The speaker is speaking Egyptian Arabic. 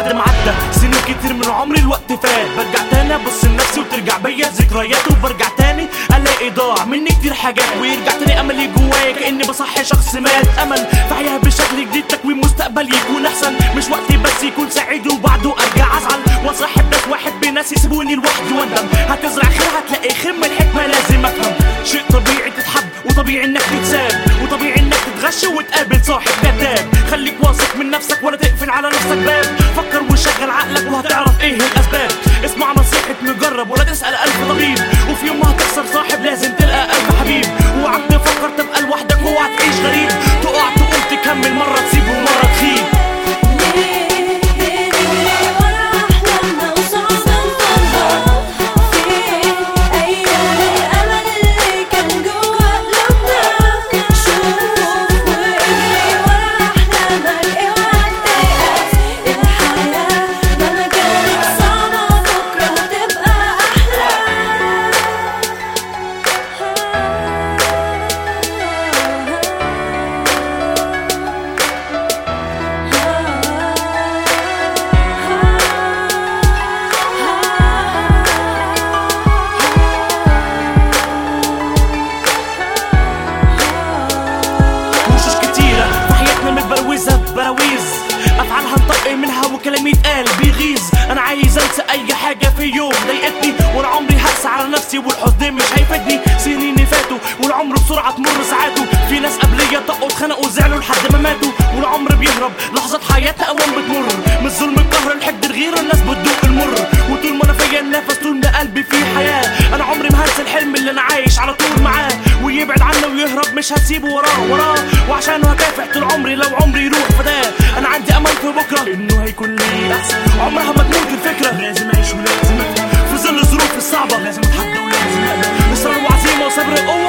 بعد ما عدى سنين كتير من عمري الوقت فات برجع تاني ابص لنفسي وترجع بيا ذكريات وبرجع تاني الاقي ضاع مني كتير حاجات ويرجع تاني املي جوايا كاني بصحي شخص مات امل في حياه بشكل جديد تكوين مستقبل يكون احسن مش وقتي بس يكون سعيد وبعده ارجع ازعل واصاحب ناس واحد بناس يسيبوني لوحدي واندم هتزرع خير هتلاقي خير من الحكمه لازم افهم شيء طبيعي تتحب وطبيعي انك تتساب وطبيعي انك تتغش وتقابل صاحب كذاب خليك واثق من نفسك ولا تقفل على نفسك باب فكر وشغل عقلك وهتعرف ايه الاسباب اسمع نصيحة مجرب ولا تسأل ألف طبيب وفي يوم ما هتخسر صاحب لازم تلقى ألف حبيب اوعك تفكر تبقى لوحدك اوعى تعيش غريب تقع تقوم تكمل مرة تسيب ومرة تخيب ليه ليه ليه ورا أحلامنا وصعب نفضل فين أيام الأمل اللي كان جوا قلوبنا شوف واجري ورا أحلامك اوعى تيأس الحياة مهما كانت صعبة بكرة هتبقى وشوش كتيرة في حياتنا متبروزة ببراويز أفعالها نطق منها وكلامي اتقال بيغيظ أنا عايز أنسى أي حاجة في يوم ضايقتني وأنا عمري هقسى على نفسي والحزن مش هيفيدني سنين فاتوا والعمر بسرعة تمر ساعاته في ناس قبلية طقوا اتخنقوا وزعلوا لحد ما ماتوا والعمر بيهرب لحظات حياتنا أوام بتمر من ظلم القهر الحقد الغيرة الناس بتدوق المر وطول ما أنا فيا النفس طول ما قلبي فيه حياة أنا عمري ما هنسى الحلم اللي أنا عايش على طول معاه ويبعد عني ويهرب مش هسيبه وراه وراه وعشانه هكافح طول عمري لو عمري يروح فداه انا عندي امل في بكره انه هيكون لي احسن عمرها ما تموت الفكره لازم اعيش ولازم افهم في ظل الظروف الصعبه لازم اتحدى ولازم اقبل اصرار وعزيمه وصبر وقوه